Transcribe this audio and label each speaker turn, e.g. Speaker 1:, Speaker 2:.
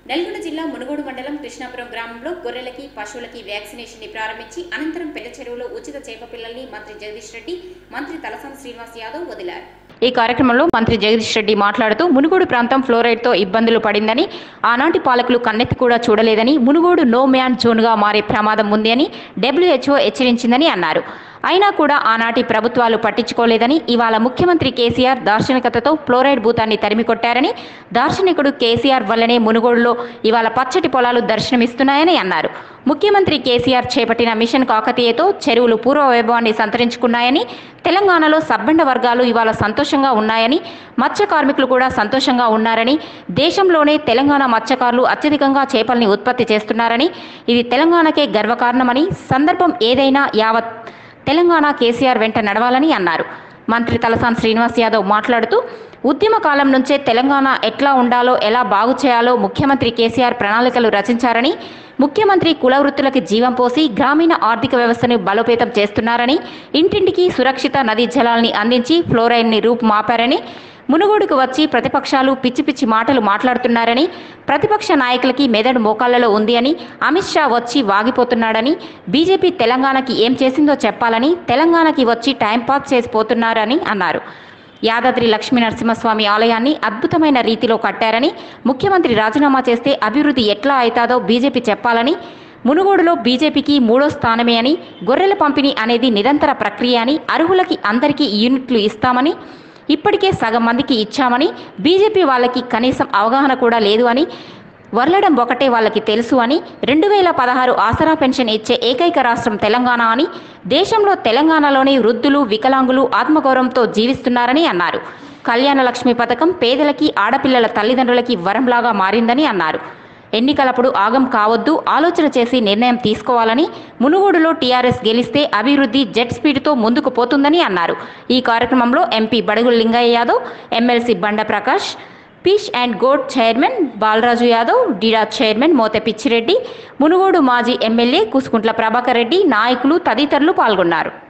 Speaker 1: నల్గొండ జిల్లా మునుగోడు మండలం కృష్ణాపురం గ్రామంలో గొర్రెలకి పశువులకి వ్యాక్సినేషన్ ని ప్రారంభించి అనంతరం పెద్ద చెరువులో ఉచిత చేప పిల్లల్ని మంత్రి జగదీష్ రెడ్డి మంత్రి తలసాని శ్రీనివాస్ యాదవ్ వదిలారు ఈ కార్యక్రమంలో మంత్రి జగదీష్ రెడ్డి మాట్లాడుతూ మునుగోడు ప్రాంతం ఫ్లోరైడ్తో ఇబ్బందులు పడిందని ఆనాటి పాలకులు కన్నెత్తి కూడా చూడలేదని మునుగోడు నో మ్యాన్ జోన్గా మారే ప్రమాదం ఉంది అని డబ్ల్యూహెచ్ఓ హెచ్చరించిందని అన్నారు అయినా కూడా ఆనాటి ప్రభుత్వాలు పట్టించుకోలేదని ఇవాళ ముఖ్యమంత్రి కేసీఆర్ దార్శనికతతో ఫ్లోరైడ్ భూతాన్ని తరిమికొట్టారని దార్శనికుడు కేసీఆర్ వల్లనే మునుగోడులో ఇవాళ పచ్చటి పొలాలు దర్శనమిస్తున్నాయని అన్నారు ముఖ్యమంత్రి కేసీఆర్ చేపట్టిన మిషన్ కాకతీయతో చెరువులు పూర్వ వైభవాన్ని సంతరించుకున్నాయని తెలంగాణలో సబ్బండ వర్గాలు ఇవాళ సంతోషంగా ఉన్నాయని మత్స్య కార్మికులు కూడా సంతోషంగా ఉన్నారని దేశంలోనే తెలంగాణ మత్స్యకారులు అత్యధికంగా చేపల్ని ఉత్పత్తి చేస్తున్నారని ఇది తెలంగాణకే గర్వకారణమని సందర్భం ఏదైనా యావత్ తెలంగాణ కేసీఆర్ వెంట నడవాలని అన్నారు మంత్రి తలసాని శ్రీనివాస్ యాదవ్ మాట్లాడుతూ ఉద్యమ కాలం నుంచే తెలంగాణ ఎట్లా ఉండాలో ఎలా బాగు చేయాలో ముఖ్యమంత్రి కేసీఆర్ ప్రణాళికలు రచించారని ముఖ్యమంత్రి కుల వృత్తులకి జీవం పోసి గ్రామీణ ఆర్థిక వ్యవస్థను బలోపేతం చేస్తున్నారని ఇంటింటికి సురక్షిత నదీ జలాల్ని అందించి ఫ్లోరైడ్ని రూపుమాపారని మునుగోడుకు వచ్చి ప్రతిపక్షాలు పిచ్చి పిచ్చి మాటలు మాట్లాడుతున్నారని ప్రతిపక్ష నాయకులకి మెదడు మోకాళ్లలో ఉంది అని అమిత్ షా వచ్చి వాగిపోతున్నాడని బీజేపీ తెలంగాణకి ఏం చేసిందో చెప్పాలని తెలంగాణకి వచ్చి టైంపాస్ చేసిపోతున్నారని అన్నారు యాదాద్రి లక్ష్మీ నరసింహస్వామి ఆలయాన్ని అద్భుతమైన రీతిలో కట్టారని ముఖ్యమంత్రి రాజీనామా చేస్తే అభివృద్ధి ఎట్లా అవుతాదో బీజేపీ చెప్పాలని మునుగోడులో బీజేపీకి మూడో స్థానమే అని గొర్రెల పంపిణీ అనేది నిరంతర ప్రక్రియ అని అర్హులకి అందరికీ యూనిట్లు ఇస్తామని ఇప్పటికే సగం మందికి ఇచ్చామని బీజేపీ వాళ్ళకి కనీసం అవగాహన కూడా లేదు అని వర్లడం ఒకటే వాళ్ళకి తెలుసు అని రెండు వేల పదహారు ఆసరా పెన్షన్ ఇచ్చే ఏకైక రాష్ట్రం తెలంగాణ అని దేశంలో తెలంగాణలోని వృద్ధులు వికలాంగులు ఆత్మగౌరవంతో జీవిస్తున్నారని అన్నారు కళ్యాణ లక్ష్మి పథకం పేదలకి ఆడపిల్లల తల్లిదండ్రులకి వరంలాగా మారిందని అన్నారు ఎన్నికలప్పుడు ఆగం కావద్దు ఆలోచన చేసి నిర్ణయం తీసుకోవాలని మునుగోడులో టీఆర్ఎస్ గెలిస్తే అభివృద్ధి జెట్ స్పీడ్తో ముందుకు పోతుందని అన్నారు ఈ కార్యక్రమంలో ఎంపీ బడుగుల Lingaiah Yadav MLC Banda Prakash fish and goat chairman Balaraju Yadav డీడా చైర్మన్ మోత పిచ్చిరెడ్డి మునుగోడు మాజీ ఎమ్మెల్యే కుసుకుంట్ల ప్రభాకర్ రెడ్డి నాయకులు తదితరులు పాల్గొన్నారు